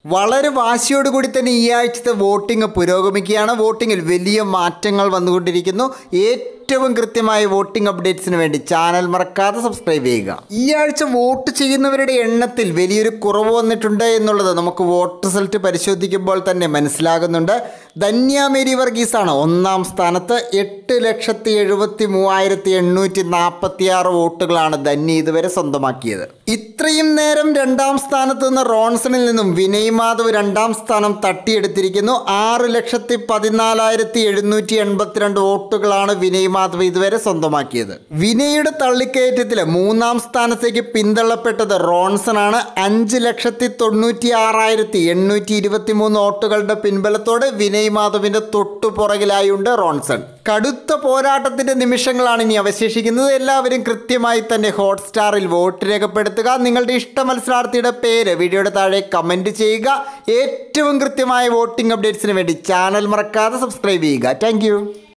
വളരെ വാശിയോടുകൂടി തന്നെ ഈ ആഴ്ചത്തെ വോട്ടിംഗ് പുരോഗമിക്കുകയാണ് വോട്ടിങ്ങിൽ വലിയ മാറ്റങ്ങൾ വന്നുകൊണ്ടിരിക്കുന്നു ഏറ്റവും കൃത്യമായ വോട്ടിംഗ് അപ്ഡേറ്റ്സിന് വേണ്ടി ചാനൽ മറക്കാതെ സബ്സ്ക്രൈബ് ചെയ്യുക ഈ ആഴ്ച വോട്ട് ചെയ്യുന്നവരുടെ എണ്ണത്തിൽ വലിയൊരു കുറവ് വന്നിട്ടുണ്ട് എന്നുള്ളത് നമുക്ക് വോട്ട് റിസൾട്ട് പരിശോധിക്കുമ്പോൾ തന്നെ മനസ്സിലാകുന്നുണ്ട് ധന്യ മേരി വർഗീസാണ് ഒന്നാം സ്ഥാനത്ത് എട്ട് ലക്ഷത്തി എഴുപത്തി മൂവായിരത്തി എണ്ണൂറ്റി നാൽപ്പത്തി ആറ് വോട്ടുകളാണ് ധന്യ ഇതുവരെ സ്വന്തമാക്കിയത് ഇത്രയും നേരം രണ്ടാം സ്ഥാനത്ത് നിന്ന് റോൺസണിൽ നിന്നും വിനയ് മാധവ് രണ്ടാം സ്ഥാനം തട്ടിയെടുത്തിരിക്കുന്നു ആറ് ലക്ഷത്തി പതിനാലായിരത്തി എഴുന്നൂറ്റി എൺപത്തിരണ്ട് വോട്ടുകളാണ് വിനയ് മാധവ് ഇതുവരെ സ്വന്തമാക്കിയത് വിനയുടെ തള്ളിക്കയറ്റത്തിൽ മൂന്നാം സ്ഥാനത്തേക്ക് പിന്തള്ളപ്പെട്ടത് റോൺസൺ ആണ് അഞ്ച് ലക്ഷത്തി തൊണ്ണൂറ്റി ആറായിരത്തി എണ്ണൂറ്റി ഇരുപത്തി മൂന്ന് വോട്ടുകളുടെ പിൻബലത്തോടെ വിനയ് മാധവിന്റെ തൊട്ടു പുറകിലായുണ്ട് റോൺസൺ കടുത്ത പോരാട്ടത്തിന്റെ നിമിഷങ്ങളാണ് ഇനി അവശേഷിക്കുന്നത് എല്ലാവരും കൃത്യമായി തന്നെ ഹോട്ട്സ്റ്റാറിൽ വോട്ട് രേഖപ്പെടുത്തുക നിങ്ങളുടെ ഇഷ്ട മത്സരാർത്ഥിയുടെ പേര് വീഡിയോയുടെ താഴെ കമന്റ് ചെയ്യുക ഏറ്റവും കൃത്യമായ വോട്ടിംഗ് അപ്ഡേറ്റ്സിന് വേണ്ടി ചാനൽ മറക്കാതെ സബ്സ്ക്രൈബ് ചെയ്യുക താങ്ക്